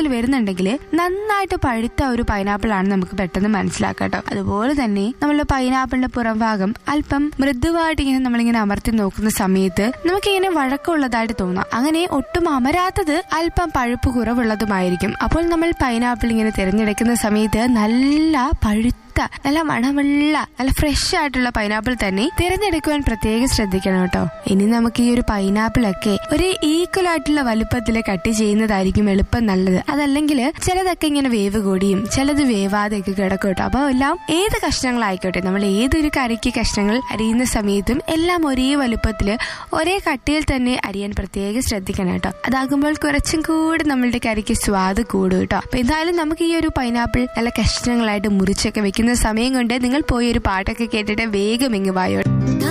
വരുന്നുണ്ടെങ്കിൽ നന്നായിട്ട് പഴുത്ത ഒരു പൈനാപ്പിൾ ആണ് നമുക്ക് പെട്ടെന്ന് മനസ്സിലാക്കാം കേട്ടോ അതുപോലെ തന്നെ നമ്മളുടെ പൈനാപ്പിളിന്റെ പുറംഭാഗം അല്പം മൃദുവായിട്ട് ഇങ്ങനെ നമ്മളിങ്ങനെ അമർത്തി നോക്കുന്ന സമയത്ത് നമുക്കിങ്ങനെ വഴക്കമുള്ളതായിട്ട് തോന്നാം അങ്ങനെ ഒട്ടും അമരാത്തത് അല്പം പഴുപ്പ് കുറവുള്ളതുമായിരിക്കും അപ്പോൾ നമ്മൾ പൈനാപ്പിൾ ഇങ്ങനെ തിരഞ്ഞെടുക്കുന്ന സമയത്ത് നല്ല പഴുത്ത നല്ല മണമുള്ള നല്ല ഫ്രഷ് ആയിട്ടുള്ള പൈനാപ്പിൾ തന്നെ തിരഞ്ഞെടുക്കുവാൻ പ്രത്യേകം ശ്രദ്ധിക്കണം കേട്ടോ ഇനി നമുക്ക് ഈ ഒരു പൈനാപ്പിൾ ഒക്കെ ഒരു ഈക്വൽ ആയിട്ടുള്ള വലുപ്പത്തിൽ കട്ട് ചെയ്യുന്നതായിരിക്കും എളുപ്പം നല്ലത് അതല്ലെങ്കിൽ ചിലതൊക്കെ ഇങ്ങനെ വേവ് കൂടിയും ചിലത് വേവാതെ ഒക്കെ കിടക്കും കേട്ടോ അപ്പൊ എല്ലാം ഏത് കഷ്ണങ്ങളായിക്കോട്ടെ നമ്മൾ ഏതൊരു കറിക്ക് കഷ്ണങ്ങൾ അരിയുന്ന സമയത്തും എല്ലാം ഒരേ വലുപ്പത്തിൽ ഒരേ കട്ടിയിൽ തന്നെ അരിയാൻ പ്രത്യേകം ശ്രദ്ധിക്കണം കേട്ടോ അതാകുമ്പോൾ കുറച്ചും കൂടി നമ്മളുടെ കറിക്ക് സ്വാദ് കൂടും കേട്ടോ അപ്പൊ എന്തായാലും നമുക്ക് ഈ ഒരു പൈനാപ്പിൾ നല്ല കഷ്ണങ്ങളായിട്ട് മുറിച്ചൊക്കെ വെക്കുന്ന സമയം കൊണ്ട് നിങ്ങൾ പോയി ഒരു പാട്ടൊക്കെ കേട്ടിട്ട് വേഗം ഇങ്ങ് വായോ